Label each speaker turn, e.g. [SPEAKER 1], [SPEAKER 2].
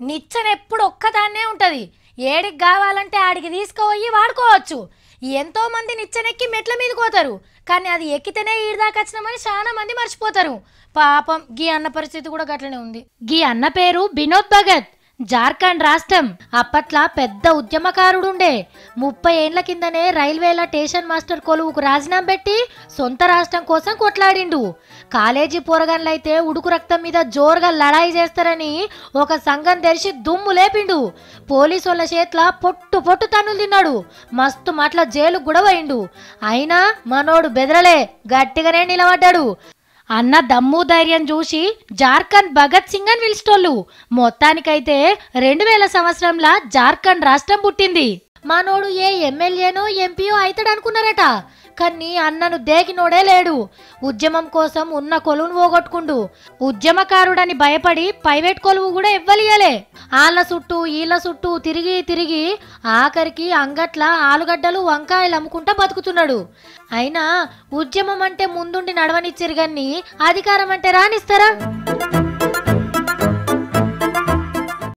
[SPEAKER 1] నిచ్చెన ఎప్పుడు ఒక్కదాన్నే ఉంటది ఏడికి కావాలంటే ఆడికి తీసుకుపోయి వాడుకోవచ్చు ఎంతో మంది నిచ్చెనెక్కి మెట్ల మీద పోతారు కానీ అది ఎక్కితేనే ఈడిదాకా వచ్చినామని చాలా మంది మర్చిపోతారు పాపం గీ అన్న పరిస్థితి కూడా గట్లనే ఉంది గీ అన్న పేరు వినోద్ భగత్ జార్ఖండ్ రాష్ట్రం అప్పట్లా పెద్ద ఉద్యమకారుడుండే ముప్పై ఏండ్ల కిందనే రైల్వేల స్టేషన్ మాస్టర్ కొలువుకు రాజీనామా పెట్టి సొంత రాష్ట్రం కోసం కొట్లాడిండు కాలేజీ పోరగాన్లైతే ఉడుకు రక్తం మీద జోరుగా లడాయి చేస్తారని ఒక సంఘం తెరిచి దుమ్ము లేపిండు పోలీసుల చేట్ల పొట్టు పొట్టు తన్నులు తిన్నాడు మస్తు మాటల జైలుకు కూడా పోయిండు అయినా మనోడు బెదరలే గట్టిగానే నిలబడ్డాడు అన్న దమ్ము ధైర్యం చూసి జార్ఖండ్ భగత్ సింగ్ అని పిలిచేటోళ్ళు మొత్తానికైతే రెండు వేల సంవత్సరంలో జార్ఖండ్ రాష్ట్రం పుట్టింది మనోడు ఏ ఎమ్మెల్యేనో ఎంపీయో అవుతాడు అనుకున్నారట కానీ అన్నను దేకినోడే లేడు ఉద్యమం కోసం ఉన్న కొలువును పోగొట్టుకుండు ఉద్యమకారుడని భయపడి ప్రైవేట్ కొలువు కూడా ఇవ్వలియలే ఆళ్ళ చుట్టూ ఈళ్ళ చుట్టూ తిరిగి తిరిగి ఆఖరికి అంగట్ల ఆలుగడ్డలు వంకాయలు అమ్ముకుంటా బతుకుతున్నాడు అయినా ఉద్యమం అంటే ముందుండి నడవనిచ్చిరు గాని అధికారం అంటే రానిస్తారా